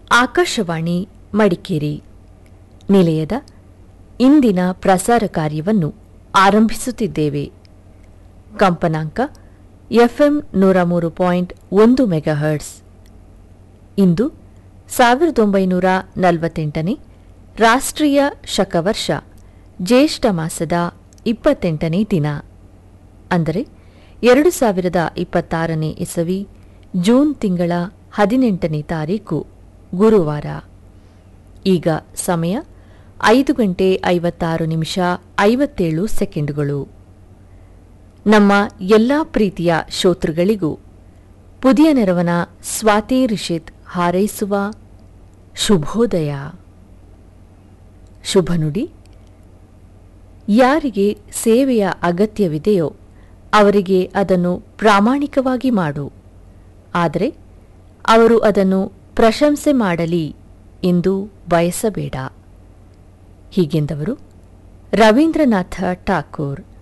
ಆಕಾಶವಾಣಿ ಮಡಿಕೇರಿ ನಿಲಯದ ಇಂದಿನ ಪ್ರಸಾರ ಕಾರ್ಯವನ್ನು ಆರಂಭಿಸುತ್ತಿದ್ದೇವೆ ಕಂಪನಾಂಕ ಎಫ್ಎಂ ನೂರ ಮೂರು ಪಾಯಿಂಟ್ ಒಂದು ಮೆಗಾಹರ್ಟ್ಸ್ ಇಂದು ಸಾವಿರದ ಒಂಬೈನೂರ ನಲವತ್ತೆಂಟನೇ ರಾಷ್ಟ್ರೀಯ ಶಕವರ್ಷ ಜ್ಯೇಷ್ಠ ಮಾಸದ ಇಪ್ಪತ್ತೆಂಟನೇ ದಿನ ಅಂದರೆ ಎರಡು ಸಾವಿರದ ಇಪ್ಪತ್ತಾರನೇ ಇಸವಿ ಜೂನ್ ತಿಂಗಳ ಹದಿನೆಂಟನೇ ತಾರೀಕು ಗುರುವಾರ ಈಗ ಸಮಯ ಐದು ಗಂಟೆ ಐವತ್ತಾರು ನಿಮಿಷ ಐವತ್ತೇಳು ಸೆಕೆಂಡುಗಳು ನಮ್ಮ ಎಲ್ಲ ಪ್ರೀತಿಯ ಶ್ರೋತೃಗಳಿಗೂ ಪುದಿಯ ನೆರವನ ಸ್ವಾತಿ ರಿಷಿತ್ ಹಾರೈಸುವ ಶುಭೋದಯ ಶುಭ ನುಡಿ ಯಾರಿಗೆ ಸೇವೆಯ ಅಗತ್ಯವಿದೆಯೋ ಅವರಿಗೆ ಅದನ್ನು ಪ್ರಾಮಾಣಿಕವಾಗಿ ಮಾಡು ಆದರೆ ಅವರು ಅದನ್ನು ಪ್ರಶಂಸೆ ಮಾಡಲಿ ಎಂದು ಬಯಸಬೇಡ ಹೀಗೆಂದವರು ರವೀಂದ್ರನಾಥ ಠಾಕೂರ್